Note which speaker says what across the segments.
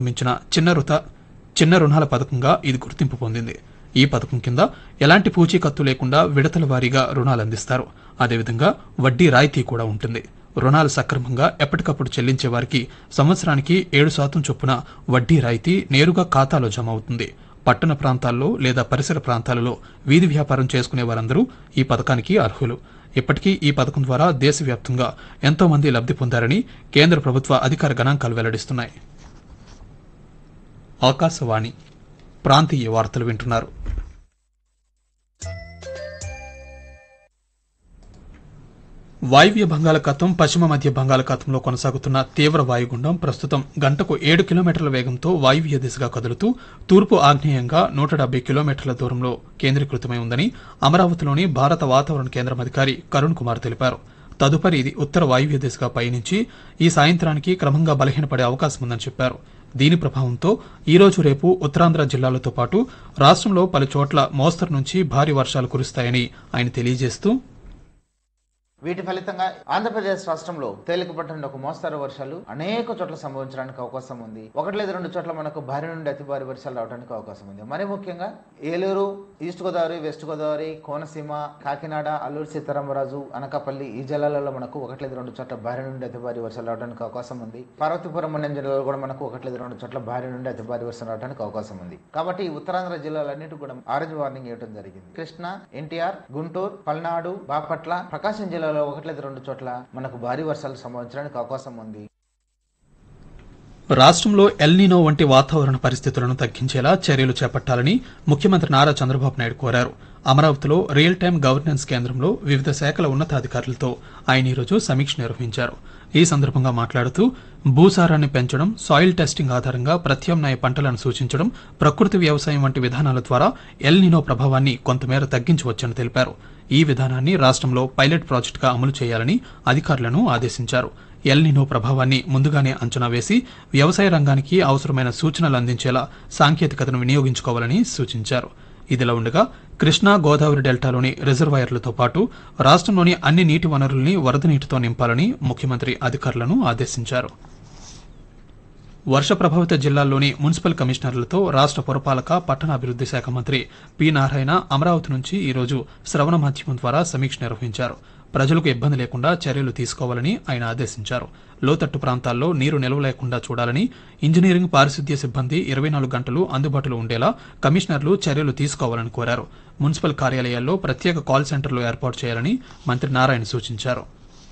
Speaker 1: ప్రారంభించిన చిన్న రుత చిన్న రుణాల పథకంగా ఇది గుర్తింపు పొందింది ఈ పథకం కింద ఎలాంటి పూచీకత్తు లేకుండా విడతల వారీగా రుణాలు అందిస్తారు అదేవిధంగా వడ్డీ రాయితీ కూడా ఉంటుంది రుణాలు సక్రమంగా ఎప్పటికప్పుడు చెల్లించే వారికి సంవత్సరానికి ఏడు శాతం చొప్పున వడ్డీ రాయితీ నేరుగా ఖాతాలో జమ అవుతుంది పట్టణ ప్రాంతాల్లో లేదా పరిసర ప్రాంతాలలో వీధి వ్యాపారం చేసుకునే వారందరూ ఈ పథకానికి అర్హులు ఇప్పటికీ ఈ పథకం ద్వారా దేశవ్యాప్తంగా ఎంతో మంది లబ్ధి పొందారని కేంద్ర ప్రభుత్వ అధికార గణాంకాలు వెల్లడిస్తున్నాయి ఆకాశవాణి ప్రాంతీయ వార్తలు వింటున్నారు వాయువ్య బంగాళాఖాతం పశ్చిమ మధ్య బంగాళాఖాతంలో కొనసాగుతున్న తీవ్ర వాయుగుండం ప్రస్తుతం గంటకు ఏడు కిలోమీటర్ల వేగంతో వాయువ్య దిశగా కదులుతూ తూర్పు ఆగ్నేయంగా నూట డెబ్బై కిలోమీటర్ల దూరంలో కేంద్రీకృతమై ఉందని అమరావతిలోని భారత వాతావరణ కేంద్రం అధికారి కరుణ్ కుమార్ తెలిపారు తదుపరి ఇది ఉత్తర వాయువ్య దిశగా పయనించి ఈ సాయంత్రానికి క్రమంగా బలహీనపడే అవకాశం ఉందని చెప్పారు దీని ప్రభావంతో ఈ రోజు రేపు ఉత్తరాంధ్ర జిల్లాలతో పాటు రాష్ట్రంలో పలు చోట్ల మోస్తరు నుంచి భారీ వర్షాలు కురుస్తాయని ఆయన తెలియజేస్తూ
Speaker 2: వీటి ఫలితంగా ఆంధ్రప్రదేశ్ రాష్ట్రంలో తేలికపాటి నుండి ఒక మోస్తారు వర్షాలు అనేక చోట్ల సంభవించడానికి అవకాశం ఉంది ఒకటి లేదా రెండు చోట్ల మనకు భారీ నుండి అతి భారీ వర్షాలు రావడానికి అవకాశం ఉంది మరి ముఖ్యంగా ఏలూరు ఈస్ట్ గోదావరి వెస్ట్ గోదావరి కోనసీమ కాకినాడ అల్లూరు సీతారామరాజు అనకాపల్లి ఈ జిల్లాలలో మనకు ఒకటి లేదా రెండు చోట్ల భారీ నుండి అతి భారీ వర్షాలు రావడానికి అవకాశం ఉంది పార్వతీపురం అనే జిల్లాలో కూడా మనకు ఒకటి లేదా రెండు చోట్ల భారీ నుండి అతి భారీ వర్షం రావడానికి అవకాశం ఉంది కాబట్టి ఈ ఉత్తరాంధ్ర జిల్లాలన్నిటి కూడా ఆరెంజ్ వార్నింగ్ ఇవ్వడం జరిగింది కృష్ణా ఎన్టీఆర్ గుంటూరు పల్నాడు బాపట్ల ప్రకాశం జిల్లాలో ఒకటి లేదా రెండు చోట్ల మనకు భారీ వర్షాలు సంభవించడానికి అవకాశం ఉంది
Speaker 1: రాష్ట్రంలో ఎల్నీనో వంటి వాతావరణ పరిస్థితులను తగ్గించేలా చర్యలు చేపట్టాలని ముఖ్యమంత్రి నారా చంద్రబాబు నాయుడు కోరారు అమరావతిలో రియల్ టైం గవర్నెన్స్ కేంద్రంలో వివిధ శాఖల ఉన్నతాధికారులతో ఆయన ఈరోజు సమీక్ష నిర్వహించారు ఈ సందర్భంగా మాట్లాడుతూ భూసారాన్ని పెంచడం సాయిల్ టెస్టింగ్ ఆధారంగా ప్రత్యామ్నాయ పంటలను సూచించడం ప్రకృతి వ్యవసాయం వంటి విధానాల ద్వారా ఎల్నినో ప్రభావాన్ని కొంతమేర తగ్గించవచ్చని తెలిపారు ఈ విధానాన్ని రాష్ట్రంలో పైలట్ ప్రాజెక్టుగా అమలు చేయాలని అధికారులను ఆదేశించారు ఎల్నినో ప్రభావాన్ని ముందుగానే అంచనా వేసి వ్యవసాయ రంగానికి అవసరమైన సూచనలు అందించేలా సాంకేతికతను వినియోగించుకోవాలని సూచించారు ఇదిలా ఉండగా కృష్ణా గోదావరి డెల్టాలోని రిజర్వాయర్లతో పాటు రాష్ట్రంలోని అన్ని నీటి వనరుల్ని వరద నీటితో నింపాలని ముఖ్యమంత్రి అధికారులను ఆదేశించారు వర్ష ప్రభావిత జిల్లాల్లోని మున్సిపల్ కమిషనర్లతో రాష్ట్ర పురపాలక పట్టణాభివృద్ది శాఖ మంత్రి పి నారాయణ అమరావతి నుంచి ఈరోజు శ్రవణ మాధ్యమం ద్వారా సమీక్ష నిర్వహించారు ప్రజలకు ఇబ్బంది లేకుండా చర్యలు తీసుకోవాలని ఆయన ఆదేశించారు లోతట్టు ప్రాంతాల్లో నీరు నిల్వ లేకుండా చూడాలని ఇంజనీరింగ్ పారిశుద్ధ్య సిబ్బంది ఇరవై నాలుగు గంటలు అందుబాటులో ఉండేలా కమిషనర్లు చర్యలు తీసుకోవాలని కోరారు మున్సిపల్ కార్యాలయాల్లో ప్రత్యేక కాల్ సెంటర్లు ఏర్పాటు చేయాలని మంత్రి నారాయణ సూచించారు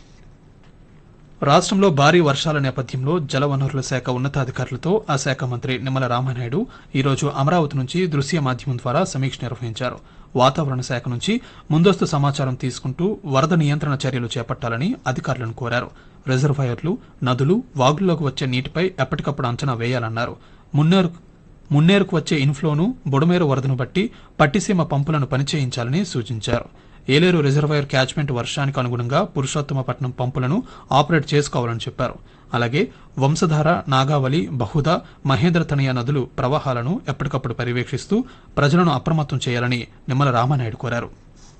Speaker 1: రాష్ట్రంలో భారీ వర్షాల నేపథ్యంలో జలవనరుల శాఖ ఉన్నతాధికారులతో ఆ శాఖ మంత్రి నిమ్మల రామానాయుడు ఈరోజు అమరావతి నుంచి దృశ్య మాధ్యమం ద్వారా సమీక్ష నిర్వహించారు వాతావరణ శాఖ నుంచి ముందస్తు సమాచారం తీసుకుంటూ వరద నియంత్రణ చర్యలు చేపట్టాలని అధికారులను కోరారు రిజర్వాయర్లు నదులు వాగుల్లోకి వచ్చే నీటిపై ఎప్పటికప్పుడు అంచనా వేయాలన్నారు మున్నేరు మున్నేరుకు వచ్చే ఇన్ఫ్లోను బుడమేరు వరదను బట్టి పట్టిసీమ పంపులను పనిచేయించాలని సూచించారు ఏలేరు రిజర్వాయర్ క్యాచ్మెంట్ వర్షానికి అనుగుణంగా పురుషోత్తమపట్నం పంపులను ఆపరేట్ చేసుకోవాలని చెప్పారు అలాగే వంశధార నాగావళి బహుదా మహేంద్ర తనయ నదులు ప్రవాహాలను ఎప్పటికప్పుడు పర్యవేక్షిస్తూ ప్రజలను అప్రమత్తం చేయాలని నిమ్మల రామానాయుడు కోరారు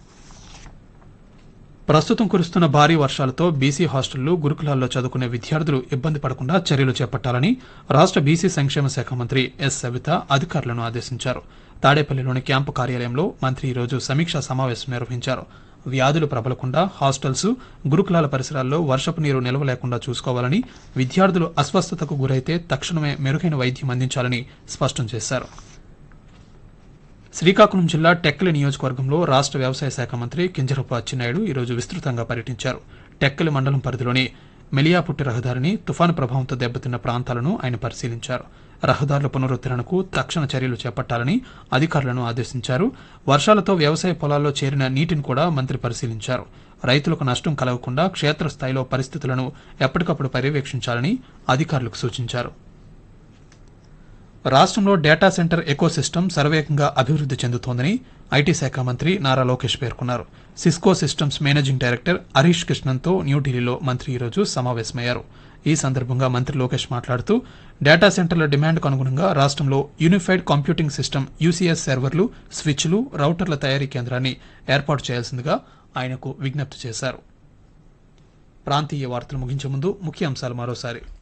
Speaker 1: ప్రస్తుతం కురుస్తున్న భారీ వర్షాలతో బీసీ హాస్టళ్లు గురుకులాల్లో చదువుకునే విద్యార్థులు ఇబ్బంది పడకుండా చర్యలు చేపట్టాలని రాష్ట్ర బీసీ సంక్షేమ శాఖ మంత్రి ఎస్ సవిత అధికారులను ఆదేశించారు తాడేపల్లిలోని క్యాంపు కార్యాలయంలో మంత్రి ఈరోజు సమీక్షా సమావేశం నిర్వహించారు వ్యాధులు ప్రబలకుండా హాస్టల్స్ గురుకులాల పరిసరాల్లో వర్షపు నీరు నిల్వ లేకుండా చూసుకోవాలని విద్యార్థులు అస్వస్థతకు గురైతే తక్షణమే మెరుగైన వైద్యం అందించాలని స్పష్టం చేశారు శ్రీకాకుళం జిల్లా టెక్కలి నియోజకవర్గంలో రాష్ట్ర వ్యవసాయ శాఖ మంత్రి కింజరపు అచ్చెన్నాయుడు ఈరోజు విస్తృతంగా పర్యటించారు టెక్కలి మండలం పరిధిలోని మెలియాపుట్టి రహదారిని తుఫాను ప్రభావంతో దెబ్బతిన్న ప్రాంతాలను ఆయన పరిశీలించారు రహదారుల పునరుద్ధరణకు తక్షణ చర్యలు చేపట్టాలని అధికారులను ఆదేశించారు వర్షాలతో వ్యవసాయ పొలాల్లో చేరిన నీటిని కూడా మంత్రి పరిశీలించారు రైతులకు నష్టం కలగకుండా క్షేత్రస్థాయిలో పరిస్థితులను ఎప్పటికప్పుడు పర్యవేక్షించాలని అధికారులకు సూచించారు రాష్ట్రంలో డేటా సెంటర్ ఎకోసిస్టమ్ సర్వేగంగా అభివృద్ధి చెందుతోందని ఐటీ శాఖ మంత్రి నారా లోకేష్ పేర్కొన్నారు Cisco systems managing director Harish కృష్ణన్తో న్యూఢిల్లీలో మంత్రి ఈరోజు సమావేశమయ్యారు ఈ సందర్భంగా మంత్రి లోకేష్ మాట్లాడుతూ డేటా సెంటర్ల డిమాండ్కు అనుగుణంగా రాష్ట్రంలో యూనిఫైడ్ కంప్యూటింగ్ సిస్టమ్ యూసీఎస్ సర్వర్లు స్విచ్లు రౌటర్ల తయారీ కేంద్రాన్ని ఏర్పాటు చేయాల్సిందిగా ఆయనకు విజ్ఞప్తి చేశారు ప్రాంతీయ వార్తలు ముగించే ముందు ముఖ్య అంశాలు మరోసారి